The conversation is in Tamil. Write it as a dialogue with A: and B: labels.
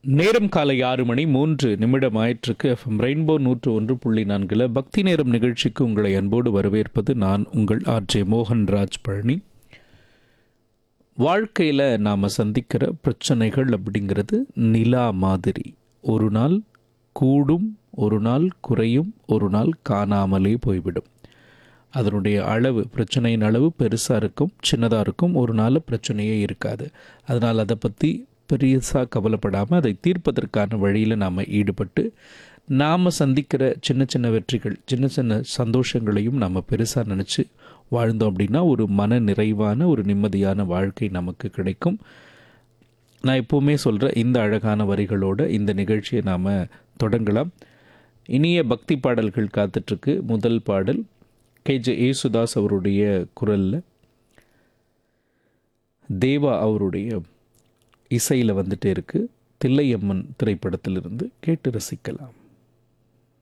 A: நேரம் காலை ஆறு மணி மூன்று நிமிடம் ஆயிற்றுக்கு எஃப்எம் ரெயின்போ நூற்று ஒன்று புள்ளி நான்கில் பக்தி நேரம் நிகழ்ச்சிக்கு உங்களை அன்போடு வரவேற்பது நான் உங்கள் ஆர்ஜே மோகன்ராஜ் பழனி வாழ்க்கையில் நாம் சந்திக்கிற பிரச்சனைகள் அப்படிங்கிறது நிலா மாதிரி ஒரு நாள் கூடும் ஒரு நாள் குறையும் ஒரு நாள் காணாமலே போய்விடும் அதனுடைய அளவு பிரச்சனையின் அளவு பெருசாக இருக்கும் சின்னதாக இருக்கும் ஒரு நாள் பிரச்சனையே இருக்காது அதனால் அதை பற்றி பெருசாக கவலைப்படாமல் அதை தீர்ப்பதற்கான வழியில் நாம் ஈடுபட்டு நாம் சந்திக்கிற சின்ன சின்ன வெற்றிகள் சின்ன சின்ன சந்தோஷங்களையும் நம்ம பெருசாக நினச்சி வாழ்ந்தோம் அப்படின்னா ஒரு மன நிறைவான ஒரு நிம்மதியான வாழ்க்கை நமக்கு கிடைக்கும் நான் எப்போவுமே சொல்கிற இந்த அழகான வரிகளோடு இந்த நிகழ்ச்சியை நாம் தொடங்கலாம் இனிய பக்தி பாடல்கள் காத்துட்ருக்கு முதல் பாடல் கேஜே ஏசுதாஸ் அவருடைய குரலில் தேவா அவருடைய இசையில் வந்துட்டே இருக்குது தில்லையம்மன் திரைப்படத்திலிருந்து கேட்டு ரசிக்கலாம்